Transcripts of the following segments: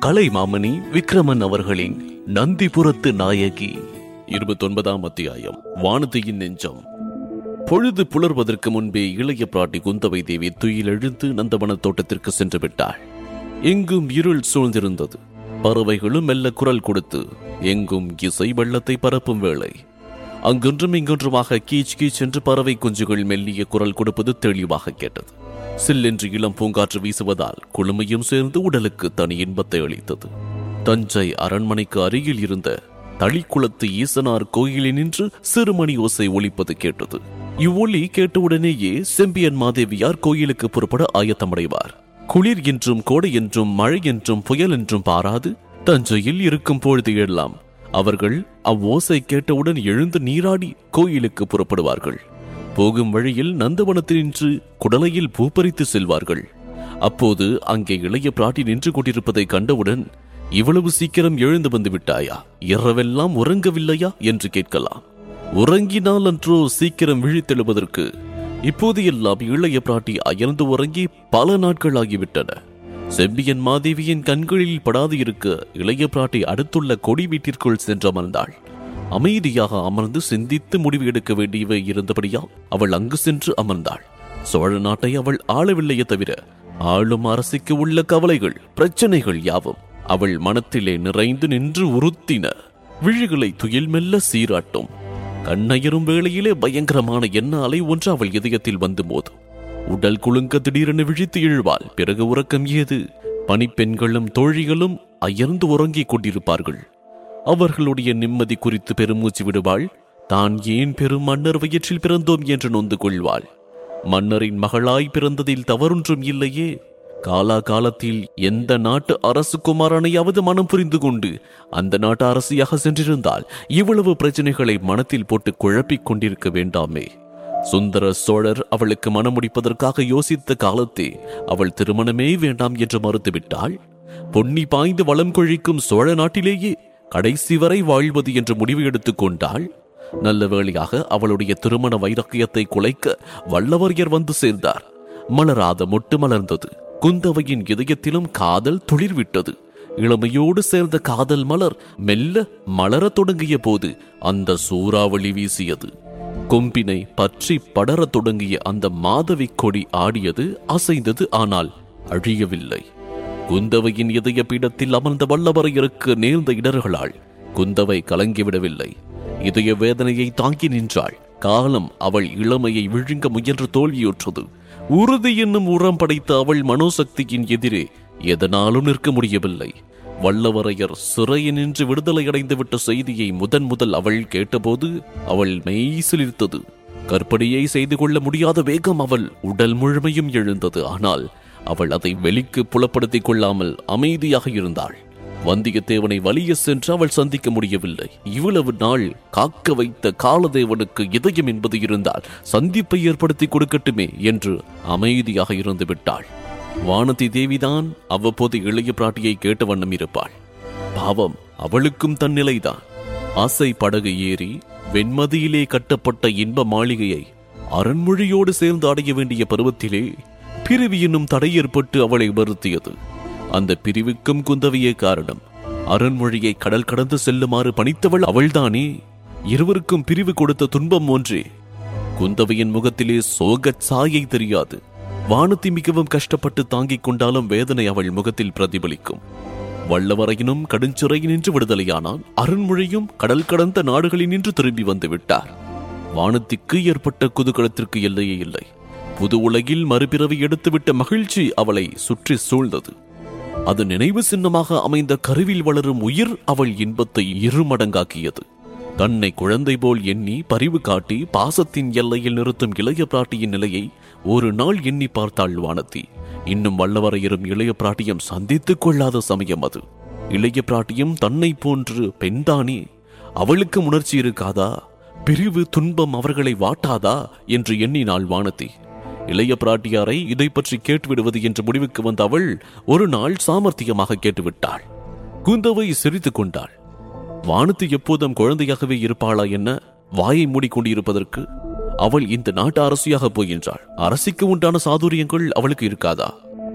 கலைமாமணி விக்ரமன் அவர்களின் நந்திபுரத்து நாயகி இருபத்தொன்பதாம் அத்தியாயம் வானதியின் நெஞ்சம் பொழுது புலர்வதற்கு முன்பே இளைய பிராட்டி குந்தவை தேவி துயில் எழுந்து நந்தவன தோட்டத்திற்கு சென்று விட்டாள் எங்கும் இருள் சூழ்ந்திருந்தது பறவைகளும் மெல்ல குரல் கொடுத்து எங்கும் இசை வெள்ளத்தை பரப்பும் வேளை அங்கொன்றும் இங்கொன்றுமாக கீச் கீச் என்று பறவை குஞ்சுகள் மெல்லிய குரல் கொடுப்பது தெளிவாக கேட்டது சில்லென்று இளம் பூங்காற்று வீசுவதால் குளுமையும் சேர்ந்து உடலுக்கு தனி இன்பத்தை அளித்தது தஞ்சை அரண்மனைக்கு அருகில் இருந்த தளிக்குளத்து ஈசனார் கோயிலில் நின்று சிறுமணி ஓசை ஒலிப்பது கேட்டது இவ்வொலி கேட்டவுடனேயே செம்பியன் மாதேவியார் கோயிலுக்கு புறப்பட ஆயத்தமடைவார் குளிர் என்றும் கோடை என்றும் மழை என்றும் புயல் என்றும் பாராது தஞ்சையில் இருக்கும் பொழுது எல்லாம் அவர்கள் அவ்வோசை கேட்டவுடன் எழுந்து நீராடி கோயிலுக்கு புறப்படுவார்கள் போகும் வழியில் நந்தவனத்தில் நின்று குடலையில் பூப்பறித்து செல்வார்கள் அப்போது அங்கே இளைய பிராட்டி நின்று கொண்டிருப்பதை கண்டவுடன் இவ்வளவு சீக்கிரம் எழுந்து வந்து விட்டாயா இரவெல்லாம் உறங்கவில்லையா என்று கேட்கலாம் உறங்கினால் அன்றோ சீக்கிரம் விழித்தெழுவதற்கு இப்போது எல்லாம் இளைய பிராட்டி அயர்ந்து உறங்கி பல நாட்கள் ஆகிவிட்டன செம்பியன் மாதேவியின் கண்களில் படாது இருக்க இளைய பிராட்டி அடுத்துள்ள கொடி வீட்டிற்குள் சென்று அமர்ந்தாள் அமைதியாக அமர்ந்து சிந்தித்து முடிவு எடுக்க வேண்டியவை இருந்தபடியால் அவள் அங்கு சென்று அமர்ந்தாள் சோழ நாட்டை அவள் ஆளவில்லையே தவிர ஆளும் அரசுக்கு உள்ள கவலைகள் பிரச்சனைகள் யாவும் அவள் மனத்திலே நிறைந்து நின்று உறுத்தின விழிகளை துயில் மெல்ல சீராட்டும் கண்ணயரும் வேளையிலே பயங்கரமான எண்ண அலை ஒன்று அவள் இதயத்தில் வந்து மோதும் உடல் குலுங்க திடீரென விழித்து எழுவாள் பிறகு உறக்கம் ஏது பணிப்பெண்களும் தோழிகளும் அயர்ந்து உறங்கிக் கொண்டிருப்பார்கள் அவர்களுடைய நிம்மதி குறித்து பெருமூச்சு விடுவாள் தான் ஏன் பெரும் மன்னர் வயிற்றில் பிறந்தோம் என்று நொந்து கொள்வாள் மன்னரின் மகளாய் பிறந்ததில் தவறொன்றும் இல்லையே காலா காலத்தில் எந்த நாட்டு அரசு குமாரனையாவது மனம் புரிந்து கொண்டு அந்த நாட்டு அரசியாக சென்றிருந்தால் இவ்வளவு பிரச்சனைகளை மனத்தில் போட்டு குழப்பிக் கொண்டிருக்க வேண்டாமே சுந்தர சோழர் அவளுக்கு மனமுடிப்பதற்காக யோசித்த காலத்தே அவள் திருமணமே வேண்டாம் என்று மறுத்துவிட்டாள் பொன்னி பாய்ந்து வளம் கொழிக்கும் சோழ நாட்டிலேயே கடைசி வரை வாழ்வது என்று முடிவு எடுத்துக் கொண்டாள் நல்ல வேளையாக அவளுடைய திருமண வைரக்கியத்தை குலைக்க வல்லவரையர் வந்து சேர்ந்தார் மலராத மொட்டு மலர்ந்தது குந்தவையின் இதயத்திலும் காதல் துளிர்விட்டது இளமையோடு சேர்ந்த காதல் மலர் மெல்ல மலரத் தொடங்கிய போது அந்த சூறாவளி வீசியது கொம்பினை பற்றி படரத் தொடங்கிய அந்த மாதவி கொடி ஆடியது அசைந்தது ஆனால் அழியவில்லை குந்தவையின் இதய பீடத்தில் அமர்ந்த வல்லவரையருக்கு நேர்ந்த இடர்களால் குந்தவை கலங்கிவிடவில்லை இதய வேதனையை தாங்கி நின்றாள் காலம் அவள் இளமையை விழுங்க முயன்று தோல்வியுற்றது உறுதி என்னும் உரம் படைத்த அவள் மனோசக்தியின் எதிரே எதனாலும் நிற்க முடியவில்லை வல்லவரையர் சிறையில் நின்று விடுதலை அடைந்துவிட்ட செய்தியை முதன் முதல் அவள் கேட்டபோது அவள் மெய்சிலிர்த்தது கற்பனையை செய்து கொள்ள முடியாத வேகம் அவள் உடல் முழுமையும் எழுந்தது ஆனால் அவள் அதை வெளிக்கு புலப்படுத்திக் கொள்ளாமல் அமைதியாக இருந்தாள் வந்தியத்தேவனை வலிய சென்று அவள் சந்திக்க முடியவில்லை இவ்வளவு நாள் காக்க வைத்த காலதேவனுக்கு இதயம் என்பது இருந்தால் சந்திப்பை ஏற்படுத்தி கொடுக்கட்டுமே என்று அமைதியாக இருந்து விட்டாள் வானதி தேவிதான் அவ்வப்போது இளைய பிராட்டியை கேட்ட வண்ணம் இருப்பாள் பாவம் அவளுக்கும் தன் நிலைதான் ஆசை படகு ஏறி வெண்மதியிலே கட்டப்பட்ட இன்ப மாளிகையை அரண்மொழியோடு சேர்ந்து அடைய வேண்டிய பருவத்திலே பிரிவு என்னும் தடை ஏற்பட்டு அவளை வருத்தியது அந்த பிரிவுக்கும் குந்தவையே காரணம் அரண்மொழியை கடல் கடந்து செல்லுமாறு பணித்தவள் அவள்தானே இருவருக்கும் பிரிவு கொடுத்த துன்பம் ஒன்றே குந்தவையின் முகத்திலே சோகச் சாயை தெரியாது வானத்தி மிகவும் கஷ்டப்பட்டு தாங்கிக் கொண்டாலும் வேதனை அவள் முகத்தில் பிரதிபலிக்கும் வல்லவரையினும் கடுஞ்சிறையினின்று விடுதலையானான் அருண்மொழியும் கடல் கடந்த நாடுகளில் நின்று திரும்பி வந்து விட்டார் வானத்திற்கு ஏற்பட்ட குதூகலத்திற்கு எல்லையே இல்லை புது உலகில் மறுபிறவி எடுத்துவிட்ட மகிழ்ச்சி அவளை சுற்றி சூழ்ந்தது அது நினைவு சின்னமாக அமைந்த கருவில் வளரும் உயிர் அவள் இன்பத்தை இருமடங்காக்கியது தன்னை குழந்தை போல் எண்ணி பரிவு காட்டி பாசத்தின் எல்லையில் நிறுத்தும் இளைய பிராட்டியின் நிலையை ஒரு நாள் எண்ணி பார்த்தாள் வானத்தி இன்னும் வல்லவரையரும் இளைய பிராட்டியும் சந்தித்துக் கொள்ளாத சமயம் அது இளைய பிராட்டியும் தன்னை போன்று பெண்தானே அவளுக்கு உணர்ச்சி இருக்காதா பிரிவு துன்பம் அவர்களை வாட்டாதா என்று எண்ணினாள் வானதி இளைய பிராட்டியாரை இதை பற்றி கேட்டுவிடுவது என்ற முடிவுக்கு வந்த அவள் ஒரு நாள் சாமர்த்தியமாக கேட்டுவிட்டாள் குந்தவை சிரித்துக் கொண்டாள் வானத்து எப்போதும் குழந்தையாகவே இருப்பாளா என்ன வாயை மூடிக்கொண்டிருப்பதற்கு அவள் இந்த நாட்டு அரசியாக போகின்றாள் அரசிக்கு உண்டான சாதுரியங்கள் அவளுக்கு இருக்காதா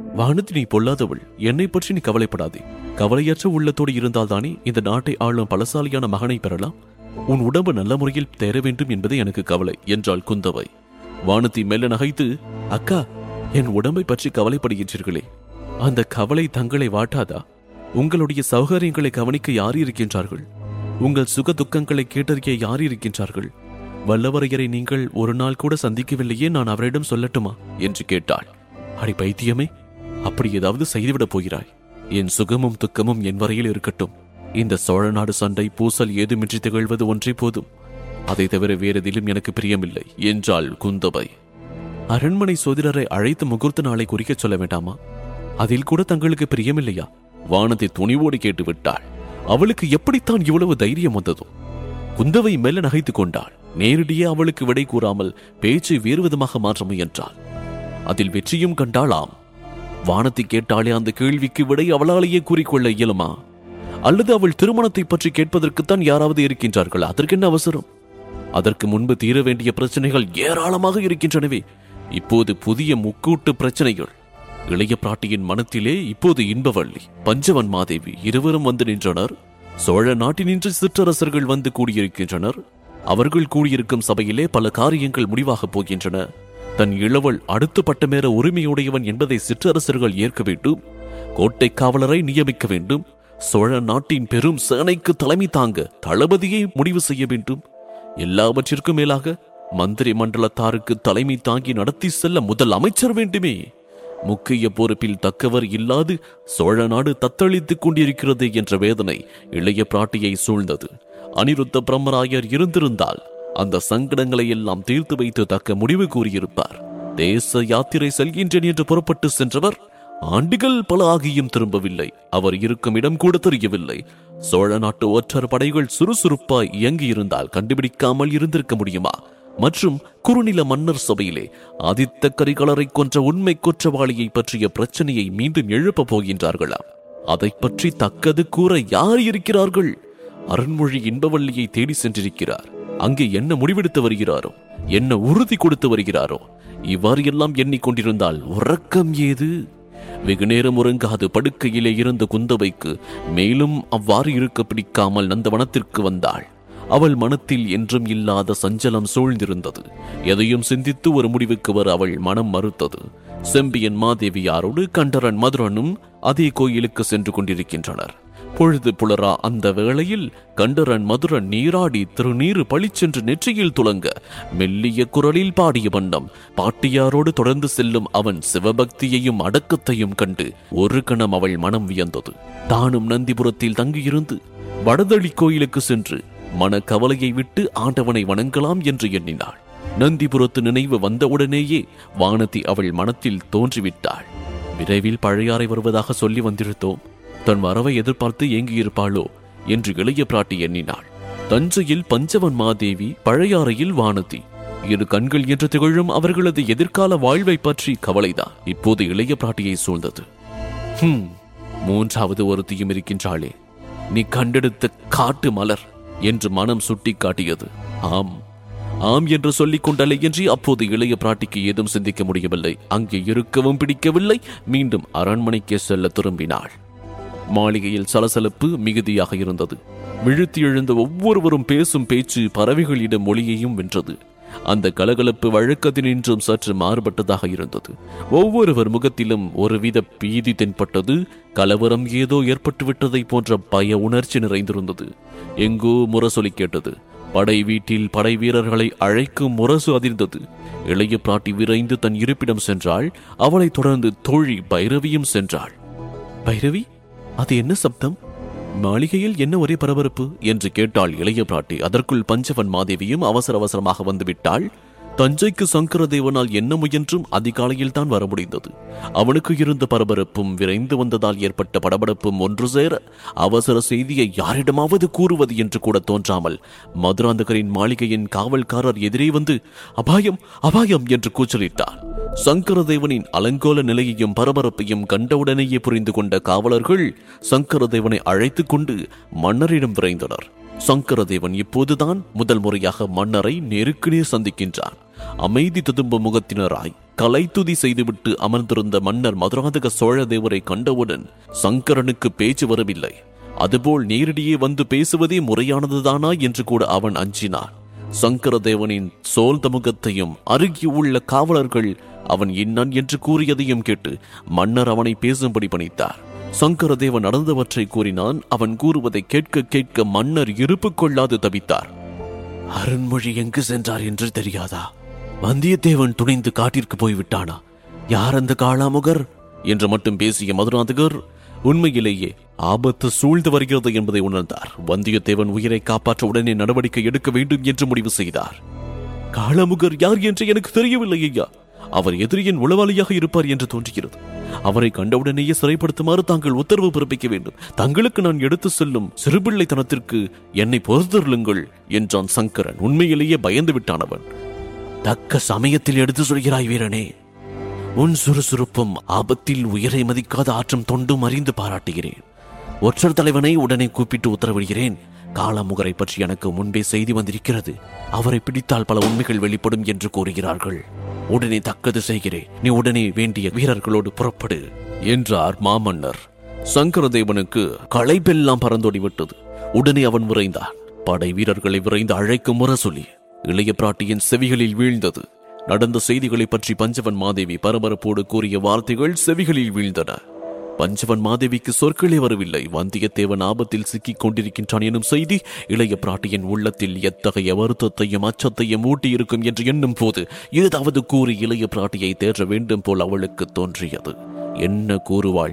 வானதி நீ பொல்லாதவள் என்னை பற்றி நீ கவலைப்படாதே கவலையற்ற உள்ளத்தோடு இருந்தால்தானே இந்த நாட்டை ஆளும் பலசாலியான மகனை பெறலாம் உன் உடம்பு நல்ல முறையில் தேர வேண்டும் என்பதே எனக்கு கவலை என்றாள் குந்தவை வானதி மெல்ல நகைத்து அக்கா என் உடம்பை பற்றி கவலைப்படுகின்றீர்களே அந்த கவலை தங்களை வாட்டாதா உங்களுடைய சௌகரியங்களை கவனிக்க யார் இருக்கின்றார்கள் உங்கள் சுக துக்கங்களை கேட்டறிய யார் இருக்கின்றார்கள் வல்லவரையரை நீங்கள் ஒரு நாள் கூட சந்திக்கவில்லையே நான் அவரிடம் சொல்லட்டுமா என்று கேட்டாள் அடி பைத்தியமே அப்படி ஏதாவது செய்துவிடப் போகிறாய் என் சுகமும் துக்கமும் என் வரையில் இருக்கட்டும் இந்த சோழ நாடு சண்டை பூசல் ஏதுமின்றி திகழ்வது ஒன்றே போதும் அதை தவிர வேறெதிலும் எனக்கு பிரியமில்லை என்றாள் குந்தவை அரண்மனை சோதிடரை அழைத்து முகூர்த்த நாளை குறிக்கச் சொல்ல வேண்டாமா அதில் கூட தங்களுக்கு பிரியமில்லையா வானத்தை துணிவோடு கேட்டு விட்டாள் அவளுக்கு எப்படித்தான் இவ்வளவு தைரியம் வந்ததோ குந்தவை மெல்ல நகைத்துக் கொண்டாள் நேரடியே அவளுக்கு விடை கூறாமல் பேச்சை வேறு விதமாக மாற்ற முயன்றாள் அதில் வெற்றியும் கண்டாளாம் வானத்தை கேட்டாலே அந்த கேள்விக்கு விடை அவளாலேயே கூறிக்கொள்ள இயலுமா அல்லது அவள் திருமணத்தை பற்றி கேட்பதற்குத்தான் யாராவது இருக்கின்றார்கள் அதற்கு என்ன அவசரம் அதற்கு முன்பு தீர வேண்டிய பிரச்சனைகள் ஏராளமாக இருக்கின்றனவே இப்போது புதிய முக்கூட்டு பிரச்சனைகள் இளைய பிராட்டியின் மனத்திலே இப்போது இன்பவள்ளி பஞ்சவன் மாதேவி இருவரும் வந்து நின்றனர் சோழ நாட்டினின்று சிற்றரசர்கள் வந்து கூடியிருக்கின்றனர் அவர்கள் கூடியிருக்கும் சபையிலே பல காரியங்கள் முடிவாகப் போகின்றன தன் இளவல் அடுத்த பட்டமேற உரிமையுடையவன் என்பதை சிற்றரசர்கள் ஏற்க வேண்டும் கோட்டை காவலரை நியமிக்க வேண்டும் சோழ நாட்டின் பெரும் சேனைக்கு தலைமை தாங்க தளபதியை முடிவு செய்ய வேண்டும் எல்லாவற்றிற்கும் மேலாக மந்திரி மண்டலத்தாருக்கு தலைமை தாங்கி நடத்தி செல்ல முதல் அமைச்சர் வேண்டுமே முக்கிய பொறுப்பில் தக்கவர் இல்லாது சோழ நாடு தத்தளித்துக் கொண்டிருக்கிறது என்ற வேதனை இளைய பிராட்டியை சூழ்ந்தது அனிருத்த பிரம்மராயர் இருந்திருந்தால் அந்த சங்கடங்களை எல்லாம் தீர்த்து வைத்து தக்க முடிவு கூறியிருப்பார் தேச யாத்திரை செல்கின்றேன் என்று புறப்பட்டு சென்றவர் ஆண்டுகள் பல ஆகியும் திரும்பவில்லை அவர் இருக்கும் இடம் கூட தெரியவில்லை சோழ நாட்டு ஒற்றர் படைகள் சுறுசுறுப்பாய் இயங்கியிருந்தால் கண்டுபிடிக்காமல் இருந்திருக்க முடியுமா மற்றும் குறுநில மன்னர் சபையிலே ஆதித்த கரிகாலரை கொன்ற உண்மை குற்றவாளியை பற்றிய பிரச்சனையை மீண்டும் எழுப்பப் போகின்றார்களா அதை பற்றி தக்கது கூற யார் இருக்கிறார்கள் அருண்மொழி இன்பவல்லியை தேடி சென்றிருக்கிறார் அங்கே என்ன முடிவெடுத்து வருகிறாரோ என்ன உறுதி கொடுத்து வருகிறாரோ இவ்வாறு எல்லாம் எண்ணிக்கொண்டிருந்தால் உறக்கம் ஏது வெகு நேரம் உறங்காது படுக்கையிலே இருந்த குந்தவைக்கு மேலும் அவ்வாறு இருக்க பிடிக்காமல் நந்தவனத்திற்கு வந்தாள் அவள் மனத்தில் என்றும் இல்லாத சஞ்சலம் சூழ்ந்திருந்தது எதையும் சிந்தித்து ஒரு முடிவுக்கு வர அவள் மனம் மறுத்தது செம்பியன் மாதேவியாரோடு கண்டரன் மதுரனும் அதே கோயிலுக்கு சென்று கொண்டிருக்கின்றனர் பொழுது புலரா அந்த வேளையில் கண்டரன் மதுரன் நீராடி திருநீறு பளிச்சென்று நெற்றியில் துளங்க மெல்லிய குரலில் பாடிய வண்ணம் பாட்டியாரோடு தொடர்ந்து செல்லும் அவன் சிவபக்தியையும் அடக்கத்தையும் கண்டு ஒரு கணம் அவள் மனம் வியந்தது தானும் நந்திபுரத்தில் தங்கியிருந்து வடதளி கோயிலுக்கு சென்று மன கவலையை விட்டு ஆண்டவனை வணங்கலாம் என்று எண்ணினாள் நந்திபுரத்து நினைவு வந்தவுடனேயே வானதி அவள் மனத்தில் தோன்றிவிட்டாள் விரைவில் பழையாறை வருவதாக சொல்லி வந்திருந்தோம் தன் வரவை எதிர்பார்த்து ஏங்கியிருப்பாளோ என்று இளைய பிராட்டி எண்ணினாள் தஞ்சையில் பஞ்சவன் மாதேவி பழையாறையில் வானதி இரு கண்கள் என்று திகழும் அவர்களது எதிர்கால வாழ்வை பற்றி கவலைதான் இப்போது இளைய பிராட்டியை சூழ்ந்தது ஹம் மூன்றாவது ஒருத்தியும் இருக்கின்றாளே நீ கண்டெடுத்த காட்டு மலர் என்று மனம் சுட்டி காட்டியது ஆம் ஆம் என்று சொல்லிக் கொண்டலையின்றி அப்போது இளைய பிராட்டிக்கு ஏதும் சிந்திக்க முடியவில்லை அங்கே இருக்கவும் பிடிக்கவில்லை மீண்டும் அரண்மனைக்கே செல்ல திரும்பினாள் மாளிகையில் சலசலப்பு மிகுதியாக இருந்தது விழுத்தி எழுந்த ஒவ்வொருவரும் பேசும் பேச்சு பறவைகளிடம் மொழியையும் வென்றது அந்த கலகலப்பு வழக்கத்தினின்றும் சற்று மாறுபட்டதாக இருந்தது ஒவ்வொருவர் முகத்திலும் ஒருவித பீதி தென்பட்டது கலவரம் ஏதோ ஏற்பட்டு விட்டதை போன்ற பய உணர்ச்சி நிறைந்திருந்தது எங்கோ முரசொலி கேட்டது படை வீட்டில் படை வீரர்களை அழைக்கும் முரசு அதிர்ந்தது இளைய பிராட்டி விரைந்து தன் இருப்பிடம் சென்றாள் அவளைத் தொடர்ந்து தோழி பைரவியும் சென்றாள் பைரவி அது என்ன சப்தம் மாளிகையில் என்ன ஒரே பரபரப்பு என்று கேட்டாள் இளைய பிராட்டி அதற்குள் பஞ்சவன் மாதேவியும் அவசர அவசரமாக வந்துவிட்டாள் தஞ்சைக்கு சங்கரதேவனால் என்ன முயன்றும் அதிகாலையில் தான் வர முடிந்தது அவனுக்கு இருந்த பரபரப்பும் விரைந்து வந்ததால் ஏற்பட்ட படபடப்பும் ஒன்று சேர அவசர செய்தியை யாரிடமாவது கூறுவது என்று கூட தோன்றாமல் மதுராந்தகரின் மாளிகையின் காவல்காரர் எதிரே வந்து அபாயம் அபாயம் என்று கூச்சலிட்டார் சங்கரதேவனின் அலங்கோல நிலையையும் பரபரப்பையும் கண்டவுடனேயே புரிந்து கொண்ட காவலர்கள் சங்கரதேவனை அழைத்துக் கொண்டு மன்னரிடம் விரைந்தனர் சங்கரதேவன் இப்போதுதான் முதல் முறையாக மன்னரை நேருக்கு நேர் சந்திக்கின்றான் அமைதி ததும்பும் முகத்தினராய் கலைத்துதி செய்துவிட்டு அமர்ந்திருந்த மன்னர் மதுராந்தக சோழ தேவரை கண்டவுடன் சங்கரனுக்கு பேச்சு வரவில்லை அதுபோல் நேரடியே வந்து பேசுவதே முறையானதுதானா என்று கூட அவன் அஞ்சினான் சங்கரதேவனின் சோழ்ந்த முகத்தையும் அருகியுள்ள காவலர்கள் அவன் இன்னன் என்று கூறியதையும் கேட்டு மன்னர் அவனை பேசும்படி பணித்தார் சங்கரதேவன் நடந்தவற்றை கூறினான் அவன் கூறுவதை கேட்க கேட்க மன்னர் இருப்பு கொள்ளாது தவித்தார் அருண்மொழி எங்கு சென்றார் என்று தெரியாதா வந்தியத்தேவன் துணிந்து காட்டிற்கு போய்விட்டானா யார் அந்த காளாமுகர் என்று மட்டும் பேசிய மதுராந்தகர் உண்மையிலேயே ஆபத்து சூழ்ந்து வருகிறது என்பதை உணர்ந்தார் வந்தியத்தேவன் உயிரை காப்பாற்ற உடனே நடவடிக்கை எடுக்க வேண்டும் என்று முடிவு செய்தார் காளாமுகர் யார் என்று எனக்கு தெரியவில்லை ஐயா அவர் எதிரியின் உளவாளியாக இருப்பார் என்று தோன்றுகிறது அவரை கண்டவுடனேயே சிறைப்படுத்துமாறு தாங்கள் உத்தரவு பிறப்பிக்க வேண்டும் தங்களுக்கு நான் எடுத்து செல்லும் சிறுபிள்ளைத்தனத்திற்கு என்னை பொறுத்தருளுங்கள் என்றான் சங்கரன் உண்மையிலேயே பயந்து விட்டான் அவன் தக்க சமயத்தில் எடுத்து சொல்கிறாய் வீரனே உன் சுறுசுறுப்பும் ஆபத்தில் உயிரை மதிக்காத ஆற்றம் தொண்டும் அறிந்து பாராட்டுகிறேன் ஒற்றர் தலைவனை உடனே கூப்பிட்டு உத்தரவிடுகிறேன் காளாமுகரை பற்றி எனக்கு முன்பே செய்தி வந்திருக்கிறது அவரை பிடித்தால் பல உண்மைகள் வெளிப்படும் என்று கூறுகிறார்கள் உடனே தக்கது செய்கிறேன் நீ உடனே வேண்டிய வீரர்களோடு புறப்படு என்றார் மாமன்னர் சங்கரதேவனுக்கு களைப்பெல்லாம் பறந்தோடி விட்டது உடனே அவன் விரைந்தான் படை வீரர்களை விரைந்து அழைக்கும் முற சொல்லி இளைய பிராட்டியின் செவிகளில் வீழ்ந்தது நடந்த செய்திகளை பற்றி பஞ்சவன் மாதேவி பரபரப்போடு கூறிய வார்த்தைகள் செவிகளில் வீழ்ந்தன பஞ்சவன் மாதேவிக்கு சொற்களே வரவில்லை வந்தியத்தேவன் ஆபத்தில் சிக்கிக் கொண்டிருக்கின்றான் எனும் செய்தி இளைய பிராட்டியின் உள்ளத்தில் எத்தகைய வருத்தத்தையும் அச்சத்தையும் ஊட்டியிருக்கும் என்று எண்ணும் போது ஏதாவது கூறி இளைய பிராட்டியை தேற்ற வேண்டும் போல் அவளுக்கு தோன்றியது என்ன கூறுவாள்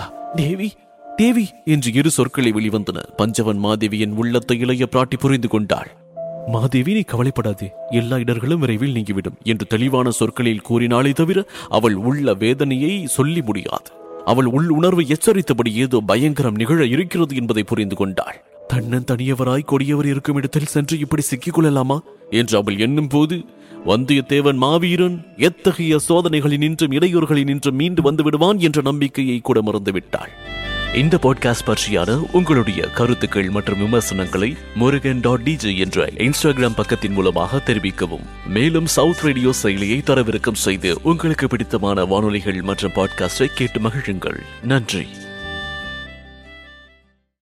தேவி தேவி என்று இரு சொற்களை வெளிவந்தன பஞ்சவன் மாதேவியின் உள்ளத்தை இளைய பிராட்டி புரிந்து கொண்டாள் மாதேவி நீ கவலைப்படாதே எல்லா இடர்களும் விரைவில் நீங்கிவிடும் என்று தெளிவான சொற்களில் கூறினாலே தவிர அவள் உள்ள வேதனையை சொல்லி முடியாது அவள் உள் உணர்வு எச்சரித்தபடி ஏதோ பயங்கரம் நிகழ இருக்கிறது என்பதை புரிந்து கொண்டாள் தன்னன் தனியவராய் கொடியவர் இருக்கும் இடத்தில் சென்று இப்படி சிக்கிக் கொள்ளலாமா என்று அவள் எண்ணும் போது வந்தியத்தேவன் மாவீரன் எத்தகைய சோதனைகளினின்றும் இடையூறுகளினின்றும் மீண்டு வந்து விடுவான் என்ற நம்பிக்கையை கூட மறந்துவிட்டாள் இந்த பாட்காஸ்ட் பற்றியான உங்களுடைய கருத்துக்கள் மற்றும் விமர்சனங்களை முருகன் டாட் டிஜே என்ற இன்ஸ்டாகிராம் பக்கத்தின் மூலமாக தெரிவிக்கவும் மேலும் சவுத் ரேடியோ செயலியை தரவிறக்கம் செய்து உங்களுக்கு பிடித்தமான வானொலிகள் மற்றும் பாட்காஸ்டை கேட்டு மகிழுங்கள் நன்றி